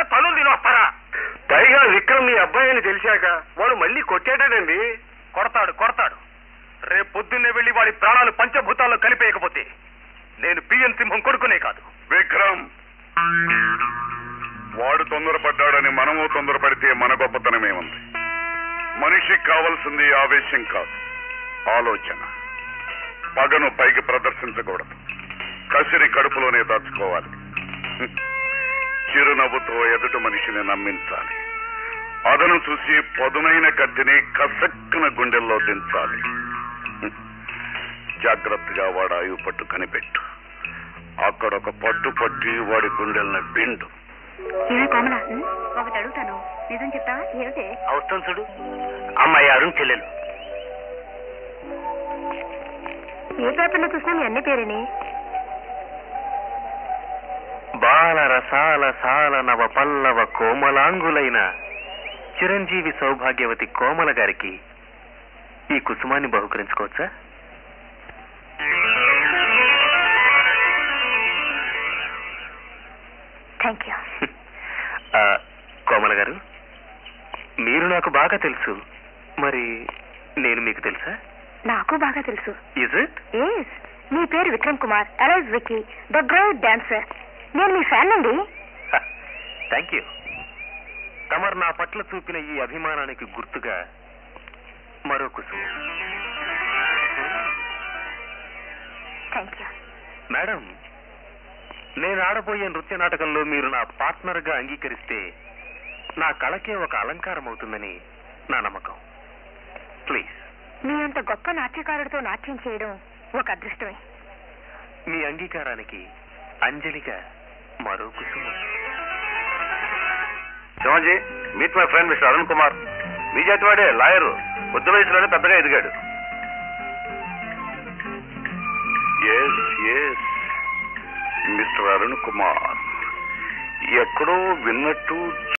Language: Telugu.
తనులు తిని వస్తారా పైగా విక్రమ్ మీ అబ్బాయి అని తెలిసాక వాడు మళ్ళీ కొట్టాడండి కొడతాడు కొడతాడు రేపు పొద్దున్నే వెళ్లి వాడి ప్రాణాలు పంచభూతాల్లో కలిపేయకపోతే నేను పిఎన్ సింహం కొడుకునే కాదు విక్రమ్ వాడు తొందరపడ్డాడని మనము తొందరపడితే మన గొప్పతనమేముంది మనిషికి కావాల్సింది ఆవేశం కాదు ఆలోచన పగను పైకి ప్రదర్శించకూడదు కసిరి కడుపులోనే దాచుకోవాలి హ్మ్. చిరునవ్వుతో ఎదుటి మనిషిని నమ్మించాలి అదను చూసి పదునైన కత్తిని కసక్కున గుండెల్లో దించాలి హ్మ్. జాగ్రత్తగా వాడు ఆయువు పట్టు కనిపెట్టు అక్కడ ఒక పట్టు పట్టి వాడి గుండెల్ని బిండు ఏమే కోమల ఒకటి అడుగుతాను నిజం చెప్తావా ఏమిటి అవుతాం చూడు అమ్మాయి అరుణ్ చెల్లెలు ఏ పేపర్లో చూసినా మీ అన్ని పేరేని బాల రసాల సాల నవ పల్లవ కోమలాంగులైన చిరంజీవి సౌభాగ్యవతి కోమల గారికి ఈ కుసుమాన్ని బహుకరించుకోవచ్చా థ్యాంక్ యూ ఆ, కోమల గారు మీరు నాకు బాగా తెలుసు మరి నేను మీకు తెలుసా నాకు బాగా తెలుసు ఇజ్ ఇట్ ఎస్ మీ పేరు Vikram Kumar alias Vicky the great dancer నేను మీ ఫ్యాన్ అండి థ్యాంక్ యూ తమరు నా పట్ల చూపిన ఈ అభిమానానికి గుర్తుగా మరో కుసుమం థ్యాంక్ యూ మేడం నేను ఆడబోయే నృత్య నాటకంలో మీరు నా పార్ట్నర్ గా అంగీకరిస్తే నా కళకే ఒక అలంకారం అవుతుందని నా నమ్మకం ప్లీజ్ మీ అంత గొప్ప నాట్యకారుడితో నాట్యం చేయడం ఒక అదృష్టమే మీ అంగీకారానికి అంజలిగా మరో కుసుమం Shivaji meet my friend mister Arun Kumar మీ జాతి వాడే లాయరు కొద్ది వయసులోనే పెద్దగా ఎదిగాడు yes yes mister Arun Kumar ఎక్కడో విన్నట్టు